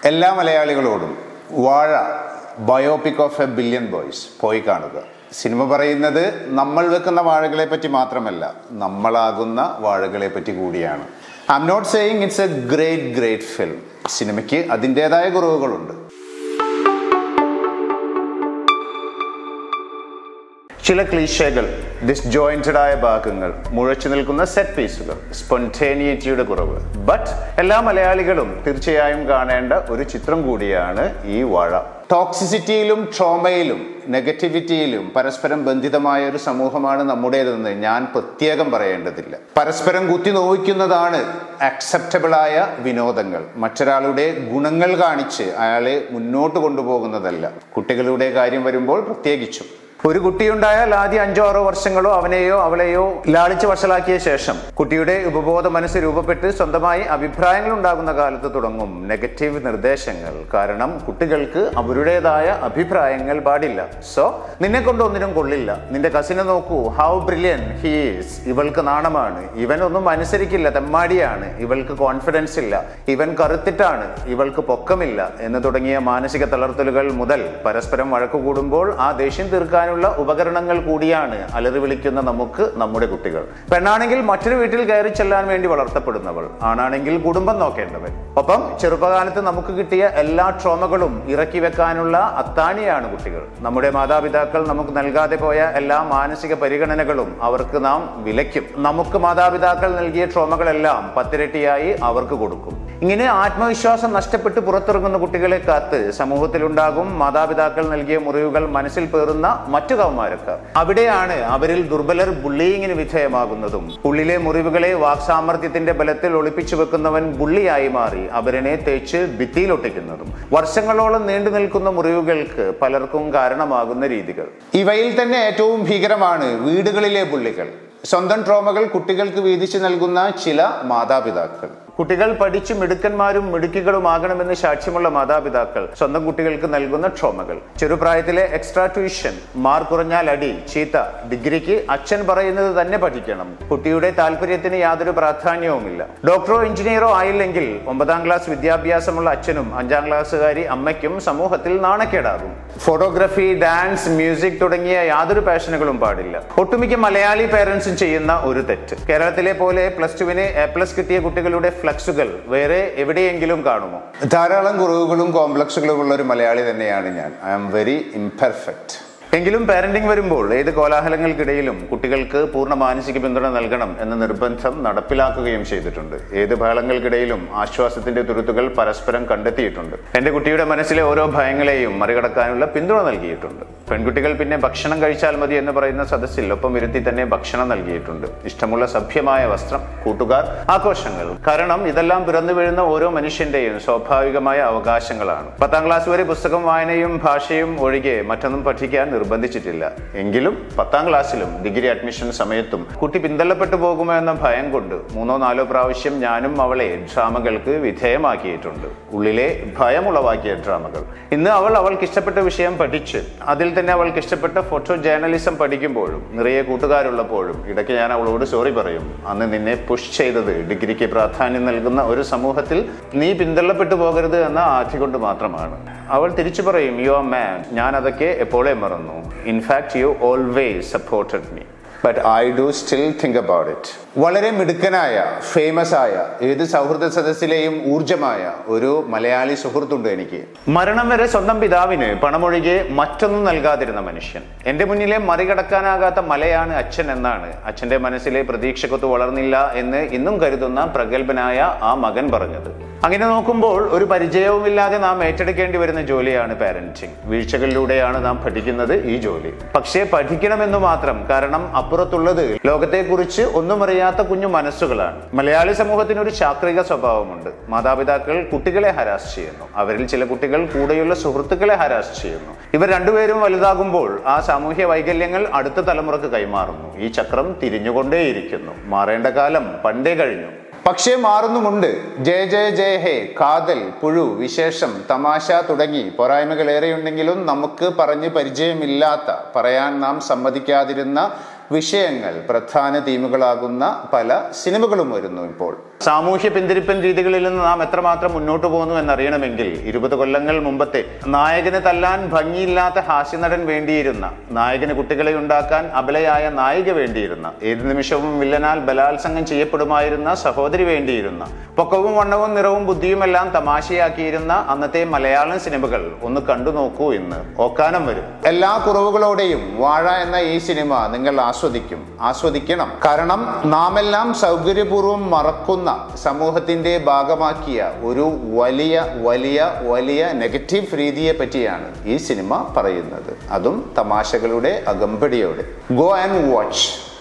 എല്ലാ മലയാളികളോടും Vaazha biopic of a billion boys പോയി കാണുക സിനിമ പറയുന്നത് നമ്മൾ വെക്കുന്ന വാഴകളെ പറ്റി മാത്രമല്ല നമ്മളാകുന്ന വാഴകളെ പറ്റി കൂടിയാണ് I am not saying it's a great great film സിനിമയ്ക്ക് അതിൻ്റെതായ കുറവുകളുണ്ട് ചില ക്ലീശകൾ ഡിസ്ജോയിന്റഡ് ആയ ഭാഗങ്ങൾ മുഴച്ചു നിൽക്കുന്ന സെറ്റ് പീസുകൾ സ്പോണ്ടേനിയറ്റിയുടെ കുറവ് ബട്ട് എല്ലാ മലയാളികളും തീർച്ചയായും കാണേണ്ട ഒരു ചിത്രം കൂടിയാണ് ഈ വാഴ ടോക്സിസിറ്റിയിലും ട്രോമയിലും നെഗറ്റിവിറ്റിയിലും പരസ്പരം ബന്ധിതമായ ഒരു സമൂഹമാണ് നമ്മുടേതെന്ന് ഞാൻ പ്രത്യേകം പറയേണ്ടതില്ല പരസ്പരം കുത്തി നോവിക്കുന്നതാണ് അക്സെപ്റ്റബിൾ ആയ വിനോദങ്ങൾ മറ്റൊരാളുടെ ഗുണങ്ങൾ കാണിച്ച് അയാളെ മുന്നോട്ട് കൊണ്ടുപോകുന്നതല്ല കുട്ടികളുടെ കാര്യം വരുമ്പോൾ പ്രത്യേകിച്ചും ഒരു കുട്ടിയുണ്ടായാൽ ആദ്യം അഞ്ചോ ആറോ വർഷങ്ങളോ അവനെയോ അവളെയോ ലാളിച്ച് വഷളാക്കിയ ശേഷം കുട്ടിയുടെ ഉപബോധ മനസ്സ് രൂപപ്പെട്ട് സ്വന്തമായി അഭിപ്രായങ്ങൾ ഉണ്ടാകുന്ന കാലത്ത് തുടങ്ങും നെഗറ്റീവ് നിർദ്ദേശങ്ങൾ കാരണം കുട്ടികൾക്ക് അവരുടേതായ അഭിപ്രായങ്ങൾ പാടില്ല സോ നിന്നെ കൊണ്ട് ഒന്നിനും കൊള്ളില്ല നിന്റെ കസിനെ നോക്കൂ ഹൗ ബ്രില്യൻ ഹീസ് ഇവൾക്ക് നാണമാണ് ഇവൻ ഒന്നും അനുസരിക്കില്ല തെമ്മാടിയാണ് ഇവൾക്ക് കോൺഫിഡൻസ് ഇല്ല ഇവൻ കറുത്തിട്ടാണ് ഇവൾക്ക് പൊക്കമില്ല എന്ന് തുടങ്ങിയ മാനസിക തളർത്തലുകൾ മുതൽ പരസ്പരം വഴക്കു കൂടുമ്പോൾ ആ ദേഷ്യം തീർക്കാനുള്ള ഉപകരണങ്ങൾ കൂടിയാണ് അലറി വിളിക്കുന്ന നമുക്ക് നമ്മുടെ കുട്ടികൾ പെണ്ണാണെങ്കിൽ മറ്റൊരു വീട്ടിൽ കയറി ചെല്ലാൻ വേണ്ടി വളർത്തപ്പെടുന്നവൾ ആണാണെങ്കിൽ കുടുംബം നോക്കേണ്ടവൻ ഒപ്പം ചെറുപ്പകാലത്ത് നമുക്ക് കിട്ടിയ എല്ലാ ട്രോമകളും ഇറക്കി വെക്കാനുള്ള അത്താണിയാണ് കുട്ടികൾ നമ്മുടെ മാതാപിതാക്കൾ നമുക്ക് നൽകാതെ പോയ എല്ലാ മാനസിക പരിഗണനകളും അവർക്ക് നാം വിലയ്ക്കും നമുക്ക് മാതാപിതാക്കൾ നൽകിയ ട്രോമകളെല്ലാം പത്തിരട്ടിയായി അവർക്ക് കൊടുക്കും ഇങ്ങനെ ആത്മവിശ്വാസം നഷ്ടപ്പെട്ട് പുറത്തിറങ്ങുന്ന കുട്ടികളെ കാത്ത് സമൂഹത്തിലുണ്ടാകും മാതാപിതാക്കൾ നൽകിയ മുറിവുകൾ മനസ്സിൽ പേറുന്ന മറ്റു കൗമാരക്കാർ അവിടെയാണ് അവരിൽ ദുർബലർ ബുള്ളിയിങ്ങിന് വിധേയമാകുന്നതും ഉള്ളിലെ മുറിവുകളെ വാക്സാമർത്ഥ്യത്തിന്റെ ബലത്തിൽ ഒളിപ്പിച്ചു വെക്കുന്നവൻ ബുള്ളിയായി മാറി അവരനെ തേച്ച് ഭിത്തിയിലൊട്ടിക്കുന്നതും വർഷങ്ങളോളം നീണ്ടു നിൽക്കുന്ന മുറിവുകൾക്ക് പലർക്കും കാരണമാകുന്ന രീതികൾ ഇവയിൽ തന്നെ ഏറ്റവും ഭീകരമാണ് വീടുകളിലെ ബുള്ളികൾ സ്വന്തം ട്രോമകൾ കുട്ടികൾക്ക് വീതിച്ചു നൽകുന്ന ചില മാതാപിതാക്കൾ കുട്ടികൾ പഠിച്ച് മിടുക്കന്മാരും മിടുക്കികളുമാകണമെന്ന് സാക്ഷ്യമുള്ള മാതാപിതാക്കൾ സ്വന്തം കുട്ടികൾക്ക് നൽകുന്ന ട്രോമകൾ ചെറുപ്രായത്തിലെ എക്സ്ട്രാ ട്യൂഷൻ മാർക്ക് കുറഞ്ഞാൽ അടി ചീത്ത ഡിഗ്രിക്ക് അച്ഛൻ പറയുന്നത് തന്നെ പഠിക്കണം കുട്ടിയുടെ താല്പര്യത്തിന് യാതൊരു പ്രാധാന്യവുമില്ല ഡോക്ടറോ എഞ്ചിനീയറോ ആയില്ലെങ്കിൽ ഒമ്പതാം ക്ലാസ് വിദ്യാഭ്യാസമുള്ള അച്ഛനും അഞ്ചാം ക്ലാസ്സുകാരി അമ്മയ്ക്കും സമൂഹത്തിൽ നാണക്കേടാകും ഫോട്ടോഗ്രാഫി ഡാൻസ് മ്യൂസിക് തുടങ്ങിയ യാതൊരു പാഷനുകളും പാടില്ല ഒട്ടുമിക്ക മലയാളി പേരൻസും ചെയ്യുന്ന ഒരു തെറ്റ് കേരളത്തിലെ പോലെ പ്ലസ് ടുവിന് എ പ്ലസ് കിട്ടിയ കുട്ടികളുടെ ഫ്ലക്സുകൾ വേറെ എവിടെയെങ്കിലും കാണുമോ ധാരാളം കുറവുകളും കോംപ്ലക്സുകളും ഉള്ള ഒരു മലയാളി തന്നെയാണ് ഞാൻ ഐ ആം വെരി ഇംപെർഫെക്റ്റ് എങ്കിലും പാരന്റിംഗ് വരുമ്പോൾ ഏത് കോലാഹലങ്ങൾക്കിടയിലും കുട്ടികൾക്ക് പൂർണ്ണ മാനസിക പിന്തുണ നൽകണം എന്ന നിർബന്ധം നടപ്പിലാക്കുകയും ചെയ്തിട്ടുണ്ട് ഏത് ബഹളങ്ങൾക്കിടയിലും ആശ്വാസത്തിന്റെ തുരുത്തുകൾ പരസ്പരം കണ്ടെത്തിയിട്ടുണ്ട് എന്റെ കുട്ടിയുടെ മനസ്സിലെ ഓരോ ഭയങ്ങളെയും മറികടക്കാനുള്ള പിന്തുണ നൽകിയിട്ടുണ്ട് പെൺകുട്ടികൾ പിന്നെ ഭക്ഷണം കഴിച്ചാൽ മതി എന്ന് പറയുന്ന സദസ്സിൽ ഒപ്പം ഇരുത്തി തന്നെ ഭക്ഷണം നൽകിയിട്ടുണ്ട് ഇഷ്ടമുള്ള സഭ്യമായ വസ്ത്രം കൂട്ടുകാർ ആഘോഷങ്ങൾ കാരണം ഇതെല്ലാം പിറന്നു വീഴുന്ന ഓരോ മനുഷ്യന്റെയും സ്വാഭാവികമായ അവകാശങ്ങളാണ് പത്താം ക്ലാസ് വരെ പുസ്തകം വായനയും ഭാഷയും ഒഴികെ മറ്റൊന്നും പഠിക്കാൻ നിർബന്ധിച്ചിട്ടില്ല എങ്കിലും പത്താം ക്ലാസ്സിലും ഡിഗ്രി അഡ്മിഷൻ സമയത്തും കുട്ടി പിന്തള്ളപ്പെട്ടു പോകുമോ എന്ന ഭയം കൊണ്ട് മൂന്നോ നാലോ പ്രാവശ്യം ഞാനും അവളെ ഡ്രാമകൾക്ക് വിധേയമാക്കിയിട്ടുണ്ട് ഉള്ളിലെ ഭയമുളവാക്കിയ ഡ്രാമകൾ ഇന്ന് അവൾ അവൾക്ക് ഇഷ്ടപ്പെട്ട വിഷയം പഠിച്ച് അതിൽ തന്നെ അവൾക്ക് ഇഷ്ടപ്പെട്ട ഫോട്ടോ ജേർണലിസം പഠിക്കുമ്പോഴും നിറയെ കൂട്ടുകാരുള്ളപ്പോഴും ഇടയ്ക്ക് ഞാൻ അവളോട് സോറി പറയും അന്ന് നിന്നെ പുഷ് ചെയ്തത് ഡിഗ്രിക്ക് പ്രാധാന്യം നൽകുന്ന ഒരു സമൂഹത്തിൽ നീ പിന്തള്ളപ്പെട്ടു പോകരുത് എന്ന ആധി കൊണ്ട് മാത്രമാണ് അവൾ തിരിച്ചു പറയും യു ആർ മാൻ ഞാൻ അതൊക്കെ എപ്പോഴേ മറന്നു in fact you always supported me but I do still think about it വളരെ മിടുക്കനായ ഫേമസ് ആയ ഏത് സൗഹൃദ സദസ്സിലെയും ഊർജമായ ഒരു മലയാളി സുഹൃത്തുണ്ട് എനിക്ക് മരണം വരെ സ്വന്തം പിതാവിന് പണമൊഴികെ മറ്റൊന്നും നൽകാതിരുന്ന മനുഷ്യൻ എന്റെ മുന്നിലെ മറികടക്കാനാകാത്ത മലയാണ് അച്ഛൻ എന്നാണ് അച്ഛന്റെ മനസ്സിലെ പ്രതീക്ഷക്കൊത്ത് വളർന്നില്ല എന്ന് ഇന്നും കരുതുന്ന പ്രഗത്ഭനായ ആ മകൻ പറഞ്ഞത് അങ്ങനെ നോക്കുമ്പോൾ ഒരു പരിചയവുമില്ലാതെ നാം ഏറ്റെടുക്കേണ്ടി വരുന്ന ജോലിയാണ് പാരന്റിങ് വീഴ്ചകളിലൂടെയാണ് നാം പഠിക്കുന്നത് ഈ ജോലി പക്ഷേ പഠിക്കണമെന്ന് മാത്രം കാരണം അപ്പുറത്തുള്ളത് ലോകത്തെക്കുറിച്ച് ഒന്നും അറിയാത്ത കുഞ്ഞു മനസ്സുകളാണ് മലയാളി സമൂഹത്തിന് ഒരു ചാക്രിക സ്വഭാവമുണ്ട് മാതാപിതാക്കൾ കുട്ടികളെ ഹരാസ് ചെയ്യുന്നു അവരിൽ ചില കുട്ടികൾ കൂടെയുള്ള സുഹൃത്തുക്കളെ ഹരാസ് ചെയ്യുന്നു ഇവർ രണ്ടുപേരും വലുതാകുമ്പോൾ ആ സാമൂഹ്യ വൈകല്യങ്ങൾ അടുത്ത തലമുറക്ക് കൈമാറുന്നു ഈ ചക്രം തിരിഞ്ഞുകൊണ്ടേയിരിക്കുന്നു മാറേണ്ട കാലം പണ്ടേ കഴിഞ്ഞു പക്ഷേ മാറുന്നുമുണ്ട് ജയ ജയ ജയ ഹേ കാതൽ പുഴു വിശേഷം തമാശ തുടങ്ങി പോരായ്മകൾ ഏറെയുണ്ടെങ്കിലും നമുക്ക് പറഞ്ഞ് പരിചയമില്ലാത്ത പറയാൻ നാം സമ്മതിക്കാതിരുന്ന വിഷയങ്ങൾ പ്രധാന തീമുകളാകുന്ന പല സിനിമകളും വരുന്നു ഇപ്പോൾ സാമൂഹ്യ പിന്തിരിപ്പൻ രീതികളിൽ നിന്ന് നാം എത്രമാത്രം മുന്നോട്ട് പോകുന്നു എന്നറിയണമെങ്കിൽ ഇരുപത് കൊല്ലങ്ങൾ മുമ്പത്തെ നായകന് തല്ലാൻ ഭംഗിയില്ലാത്ത ഹാസ്യനടൻ വേണ്ടിയിരുന്ന നായകന് കുട്ടികളെ ഉണ്ടാക്കാൻ അബലയായ നായിക വേണ്ടിയിരുന്ന ഏത് നിമിഷവും വില്ലനാൽ ബലാത്സംഗം ചെയ്യപ്പെടുമായിരുന്ന സഹോദരി വേണ്ടിയിരുന്ന പൊക്കവും വണ്ണവും നിറവും ബുദ്ധിയുമെല്ലാം തമാശയാക്കിയിരുന്ന അന്നത്തെ മലയാളം സിനിമകൾ ഒന്ന് കണ്ടു നോക്കൂ എന്ന് ഓക്കാനം വരും എല്ലാ കുറവുകളോടെയും വാഴ എന്ന ഈ സിനിമ നിങ്ങൾ ആസ്വദിക്കും ആസ്വദിക്കണം കാരണം നാമെല്ലാം സൗകര്യപൂർവ്വം മറക്കുന്ന സമൂഹത്തിന്റെ ഭാഗമാക്കിയ ഒരു വലിയ വലിയ വലിയ നെഗറ്റീവ് രീതിയെ പറ്റിയാണ് ഈ സിനിമ പറയുന്നത് അതും തമാശകളുടെ അകമ്പടിയോടെ ഗോ ആൻഡ് വാച്ച്